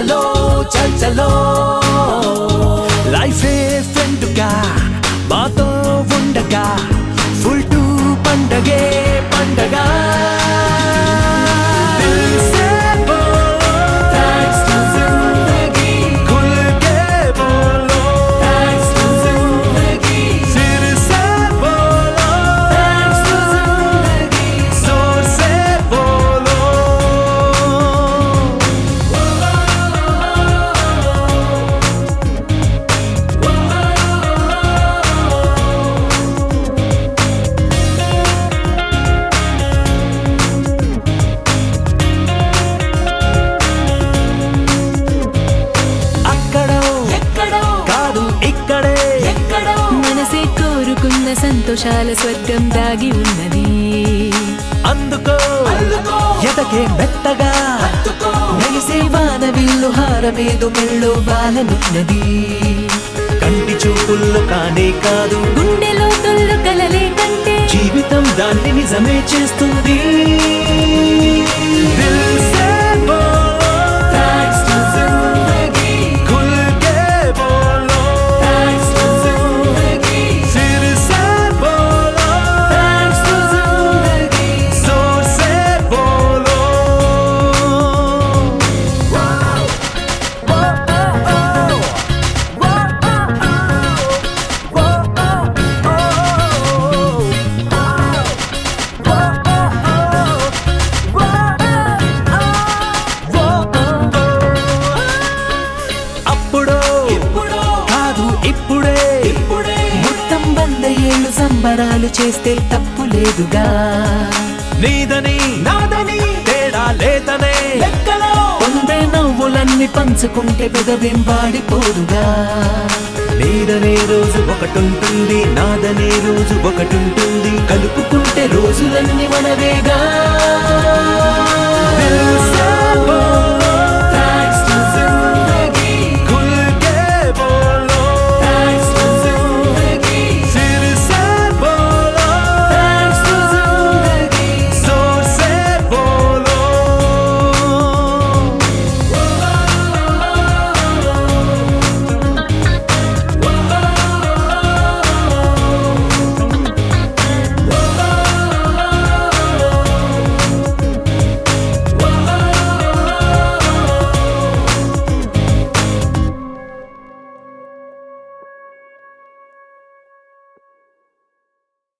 చలో చల్ చలో లైఫే ఫ్రెండ్గా మాతో ఉండగా ఫుల్ టు పండగే పండగ దిల్ సే బోలో, खुल के बोलो, फिर से बोलो, जोर से बोलो అక్కడో ఎక్కడో కాదు ఇక్కడే ఎక్కడో మనసే కోరుకున్న సంతోషాల స్వర్గం దాగి ఉన్నది అందుకో అందుకో ఎదకే మెత్తగా హత్తుకో మెరిసే వాన విల్లు హారమేదు మెళ్ళు వాలనున్నది కంటి చూపుల్లో కానే కాదు గుండెలో తొల్లు కలలే కంటే జీవితం దాన్ని నిజమే చేస్తుంది దిల్ సే బోలో, Thanks to జిందగీ ఖుల్ కే బోలో, Thanks to జిందగీ ఫిర్ సే బోలో, Thanks to జిందగీ జోర్ సే బోలో. అప్పుడో ఇప్పుడో కాదు ఇప్పుడే ఇప్పుడే మొత్తం వంద ఏళ్ళు సంబరాలు చేస్తే తప్పు లేదుగా నీదని నాదని తేడా లేదనే లెక్కలో పొందే నవ్వులన్నీ పంచుకుంటే పెదవేం వాడిపోదుగా నీదనే రోజు ఒకటుంటుంది నాదనే రోజు ఒకటుంటుంది కలుపుకుంటే రోజులన్నీ మనవేగా